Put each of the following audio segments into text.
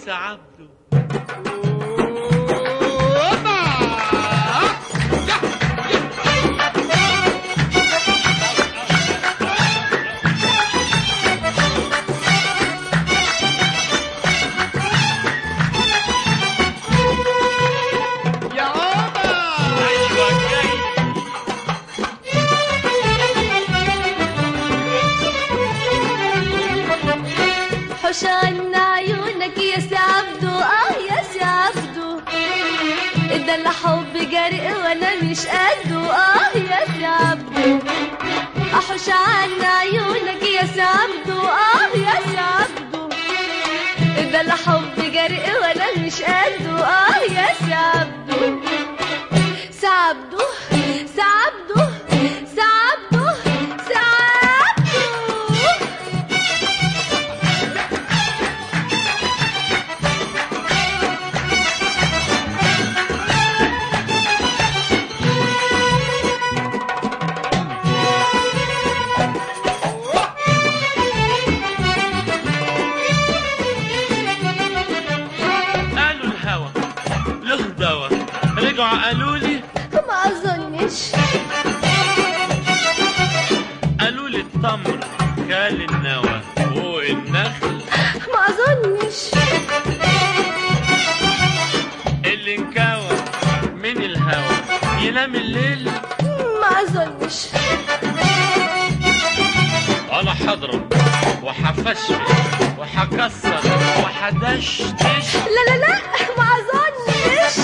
سي عبده يا عمر ايوه جاي حوش عنا عيونك يا سي عبدو اه يا سي عبدو ده اللي حب جري وانا مش قده اه يا سي عبدو احوش عنا عيونك يا سي عبدو اه يا سي عبدو ده اللي حب جري وانا مش قده اه يا سي عبدو سي عبدو سي عبدو سي عبدو سي عبدو قالوا الهوى له دوا رجعوا قالوا لي ما اظنش قالوا لي التمر كال النوى فوق النخل ما اظنش اللي انكوى من الهوى ينام الليل ما اظنش انا هضرب وحفشفش وحكسر وحدشتش لا لا لا ما اظنش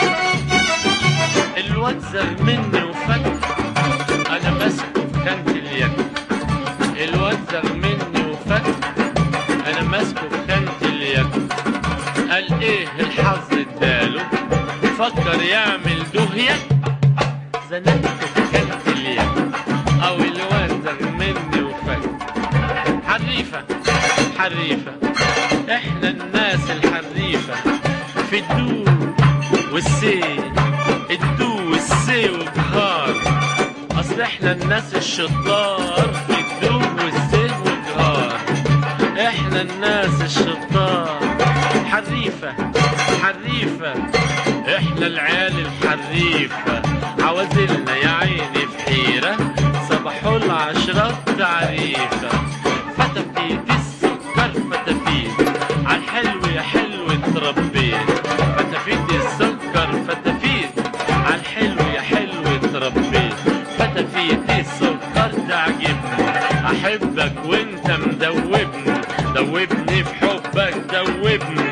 الواد زغ مني وفك انا ماسكه في كانت اليد الواد زغ مني وفك انا ماسكه في كانت اليد قال ايه الحظ اداله فكر يعمل دهية زنقته في كانت اليد او الواد زغ مني وفك حريفة حريفة احنا الناس الحريفة في الدو والسي الدو والسي وجهار اصل احنا الناس الشطار في الدو والسي وجهار احنا الناس الشطار حريفة حريفة احنا العيال الحريفة عوازلنا يا عيني في حيرة صبحوا العشرة تعريفة فتفيت السكر فتفيت عالحلو يا حلو اتربيت فتفيت السكر فتفيت عالحلو يا حلو اتربيت فتفيت السكر تعجبني احبك وانت مدوبني دوبني في حبك دوبني